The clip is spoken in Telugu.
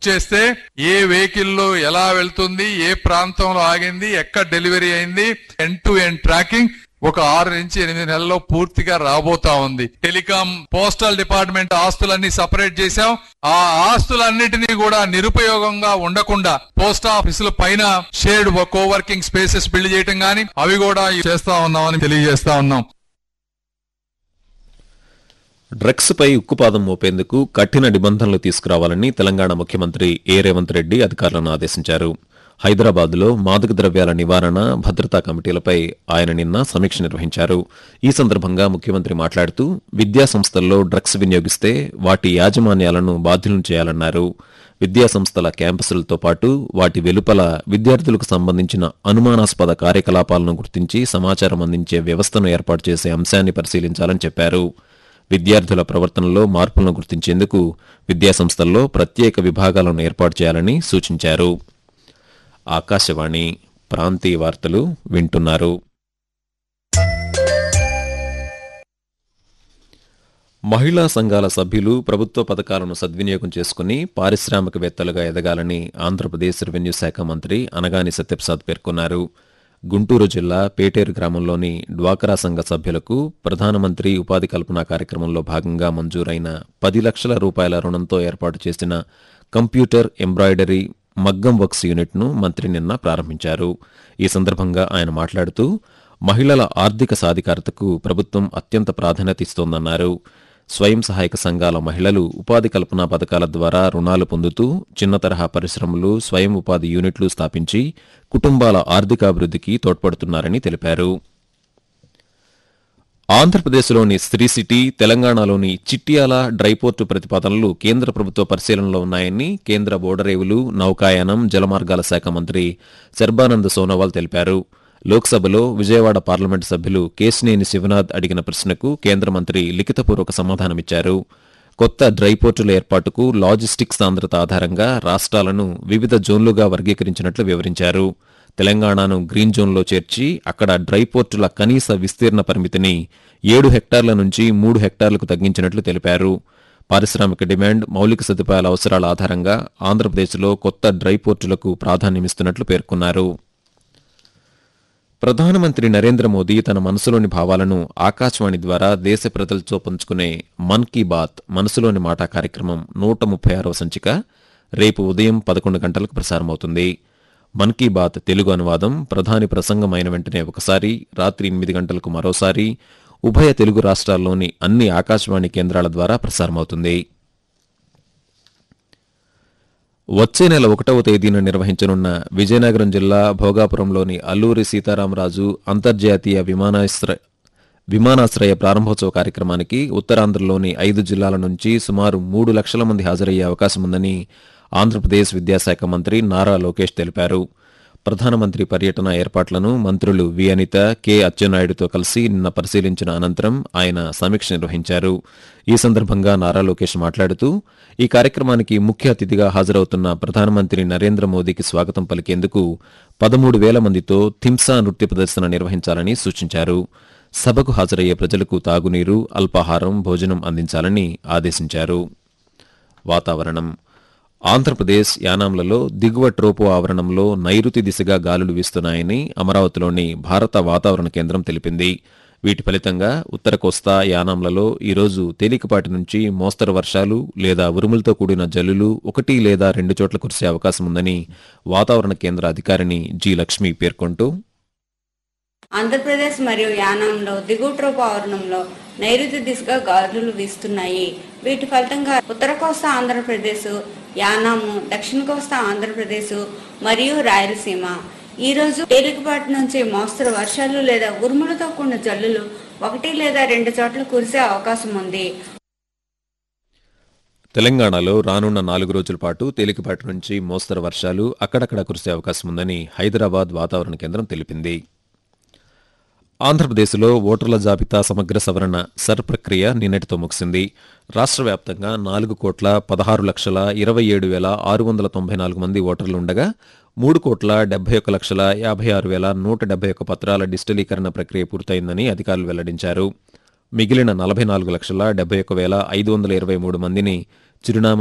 చేస్తే ఏ వెహికల్ లో ఎలా వెళ్తుంది ఏ ప్రాంతంలో ఆగింది ఎక్కడ డెలివరీ అయింది ఎండ్ టు ఎండ్ ట్రాకింగ్ ఒక ఆరు నుంచి ఎనిమిది నెలల్లో పూర్తిగా రాబోతా ఉంది టెలికాం పోస్టల్ డిపార్ట్మెంట్ ఆస్తులన్నీ సపరేట్ చేశాం ఆ ఆస్తులన్నిటినీ కూడా నిరుపయోగంగా ఉండకుండా పోస్ట్ ఆఫీసుల పైన షేర్డ్ కోవర్కింగ్ స్పేసెస్ బిల్డ్ చేయటం గానీ అవి కూడా చేస్తా ఉన్నామని తెలియజేస్తా ఉన్నాం డ్రగ్స్ పై ఉక్కుపాదం మోపేందుకు కఠిన నిబంధనలు తీసుకురావాలని తెలంగాణ ముఖ్యమంత్రి ఏ రేవంత్ రెడ్డి అధికారులను ఆదేశించారు హైదరాబాద్లో మాదక ద్రవ్యాల నివారణ భద్రతా కమిటీలపై ఆయన నిన్న సమీక్ష నిర్వహించారు ఈ సందర్భంగా ముఖ్యమంత్రి మాట్లాడుతూ విద్యా సంస్థల్లో డ్రగ్స్ వినియోగిస్తే వాటి యాజమాన్యాలను బాధ్యులను చేయాలన్నారు విద్యా సంస్థల క్యాంపసులతో పాటు వాటి వెలుపల విద్యార్థులకు సంబంధించిన అనుమానాస్పద కార్యకలాపాలను గుర్తించి సమాచారం అందించే వ్యవస్థను ఏర్పాటు చేసే అంశాన్ని పరిశీలించాలని చెప్పారు విద్యార్థుల ప్రవర్తనలో మార్పులను గుర్తించేందుకు విద్యాసంస్థల్లో ప్రత్యేక విభాగాలను ఏర్పాటు చేయాలని సూచించారు ఆకాశవాణి ప్రాంతీయ వార్తలు వింటున్నారు మహిళా సంఘాల సభ్యులు ప్రభుత్వ పథకాలను సద్వినియోగం చేసుకుని పారిశ్రామికవేత్తలుగా ఎదగాలని ఆంధ్రప్రదేశ్ రెవెన్యూ శాఖ మంత్రి అనగాని సత్యప్రసాద్ పేర్కొన్నారు గుంటూరు జిల్లా పేటేరు గ్రామంలోని డ్వాకరా సంఘ సభ్యులకు ప్రధానమంత్రి ఉపాధి కల్పన కార్యక్రమంలో భాగంగా మంజూరైన పది లక్షల రూపాయల రుణంతో ఏర్పాటు చేసిన కంప్యూటర్ ఎంబ్రాయిడరీ మగ్గం వర్క్స్ యూనిట్ను మంత్రి నిన్న ప్రారంభించారు ఈ సందర్భంగా ఆయన మాట్లాడుతూ మహిళల ఆర్థిక సాధికారతకు ప్రభుత్వం అత్యంత ప్రాధాన్యత ఇస్తోందన్నారు స్వయం సహాయక సంఘాల మహిళలు ఉపాధి కల్పన పథకాల ద్వారా రుణాలు పొందుతూ చిన్న తరహా పరిశ్రమలు స్వయం ఉపాధి యూనిట్లు స్థాపించి కుటుంబాల ఆర్థికాభివృద్ధికి తోడ్పడుతున్నారని తెలిపారు ఆంధ్రప్రదేశ్లోని శ్రీ సిటీ తెలంగాణలోని చిట్యాల డ్రైపోర్టు ప్రతిపాదనలు కేంద్ర ప్రభుత్వ పరిశీలనలో ఉన్నాయని కేంద్ర ఓడరేవులు నౌకాయానం జలమార్గాల శాఖ మంత్రి సర్బానంద్ సోనోవాల్ తెలిపారు లోక్సభలో విజయవాడ పార్లమెంటు సభ్యులు కేశినేని శివనాథ్ అడిగిన ప్రశ్నకు కేంద్ర మంత్రి లిఖితపూర్వక సమాధానమిచ్చారు కొత్త డ్రైపోర్టుల ఏర్పాటుకు లాజిస్టిక్స్ సాంద్రత ఆధారంగా రాష్ట్రాలను వివిధ జోన్లుగా వర్గీకరించినట్లు వివరించారు తెలంగాణను గ్రీన్ జోన్లో చేర్చి అక్కడ డ్రైపోర్టుల కనీస విస్తీర్ణ పరిమితిని ఏడు హెక్టార్ల నుంచి మూడు హెక్టార్లకు తగ్గించినట్లు తెలిపారు పారిశ్రామిక డిమాండ్ మౌలిక సదుపాయాల అవసరాల ఆధారంగా ఆంధ్రప్రదేశ్లో కొత్త డ్రైపోర్టులకు ప్రాధాన్యమిస్తున్నట్లు పేర్కొన్నారు ప్రధానమంత్రి నరేంద్ర మోదీ తన మనసులోని భావాలను ఆకాశవాణి ద్వారా దేశ ప్రజలతో పంచుకునే మన్ కీ బాత్ మనసులోని మాట కార్యక్రమం నూట ముప్పై ఆరవ సంచిక రేపు ఉదయం పదకొండు గంటలకు ప్రసారమవుతుంది మన్ కీ బాత్ తెలుగు అనువాదం ప్రధాని ప్రసంగం అయిన వెంటనే ఒకసారి రాత్రి ఎనిమిది గంటలకు మరోసారి ఉభయ తెలుగు రాష్ట్రాల్లోని అన్ని ఆకాశవాణి కేంద్రాల ద్వారా ప్రసారమవుతుంది వచ్చే నెల ఒకటవ తేదీన నిర్వహించనున్న విజయనగరం జిల్లా భోగాపురంలోని అల్లూరి సీతారామరాజు అంతర్జాతీయ విమానాశ్రయ విమానాశ్రయ ప్రారంభోత్సవ కార్యక్రమానికి ఉత్తరాంధ్రలోని ఐదు జిల్లాల నుంచి సుమారు మూడు లక్షల మంది హాజరయ్యే అవకాశం ఉందని ఆంధ్రప్రదేశ్ విద్యాశాఖ మంత్రి నారా లోకేష్ తెలిపారు ప్రధానమంత్రి పర్యటన ఏర్పాట్లను మంత్రులు వి అనిత కె అచ్చెన్నాయుడుతో కలిసి నిన్న పరిశీలించిన అనంతరం ఆయన సమీక్ష నిర్వహించారు ఈ సందర్భంగా నారా లోకేష్ మాట్లాడుతూ ఈ కార్యక్రమానికి ముఖ్య అతిథిగా హాజరవుతున్న ప్రధానమంత్రి నరేంద్ర మోదీకి స్వాగతం పలికేందుకు పదమూడు వేల మందితో థింసా నృత్య ప్రదర్శన నిర్వహించాలని సూచించారు సభకు హాజరయ్యే ప్రజలకు తాగునీరు అల్పాహారం భోజనం అందించాలని ఆదేశించారు వాతావరణం ఆంధ్రప్రదేశ్ యానాంలలో దిగువ ట్రోపో ఆవరణంలో నైరుతి దిశగా గాలులు వీస్తున్నాయని అమరావతిలోని భారత వాతావరణ కేంద్రం తెలిపింది వీటి ఫలితంగా ఉత్తర కోస్తా యానాంలలో ఈరోజు తేలికపాటి నుంచి మోస్తరు వర్షాలు లేదా ఉరుములతో కూడిన జల్లులు ఒకటి లేదా రెండు చోట్ల కురిసే అవకాశం ఉందని వాతావరణ కేంద్ర అధికారిని జి లక్ష్మి పేర్కొంటూ ఆంధ్రప్రదేశ్ మరియు యానాంలో దిగువ ట్రోపు ఆవరణంలో నైరుతి దిశగా గాలులు వీస్తున్నాయి వీటి ఫలితంగా ఉత్తర కోస్తా ఆంధ్రప్రదేశ్ యానాము దక్షిణ కోస్తా ఆంధ్రప్రదేశ్ మరియు రాయలసీమ ఈ రోజు తేలికపాటి నుంచి మోస్తరు వర్షాలు లేదా ఉరుములతో కూడిన జల్లులు ఒకటి లేదా రెండు చోట్ల కురిసే అవకాశం ఉంది తెలంగాణలో రానున్న నాలుగు రోజుల పాటు తేలికపాటి నుంచి మోస్తరు వర్షాలు అక్కడక్కడ కురిసే అవకాశం ఉందని హైదరాబాద్ వాతావరణ కేంద్రం తెలిపింది ఆంధ్రప్రదేశ్లో ఓటర్ల జాబితా సమగ్ర సవరణ సర్ ప్రక్రియ నిన్నటితో ముగిసింది రాష్ట్ర వ్యాప్తంగా నాలుగు కోట్ల పదహారు లక్షల ఇరవై ఏడు వేల ఆరు వందల తొంభై నాలుగు మంది ఓటర్లు ఉండగా మూడు కోట్ల డెబ్బై ఒక్క లక్షల యాభై ఆరు వేల నూట డెబ్బై ఒక్క పత్రాల డిజిటలీకరణ ప్రక్రియ పూర్తయిందని అధికారులు వెల్లడించారు మిగిలిన నలభై నాలుగు లక్షల డెబ్బై ఒక్క వేల ఐదు వందల ఇరవై మూడు మందిని చిరునామా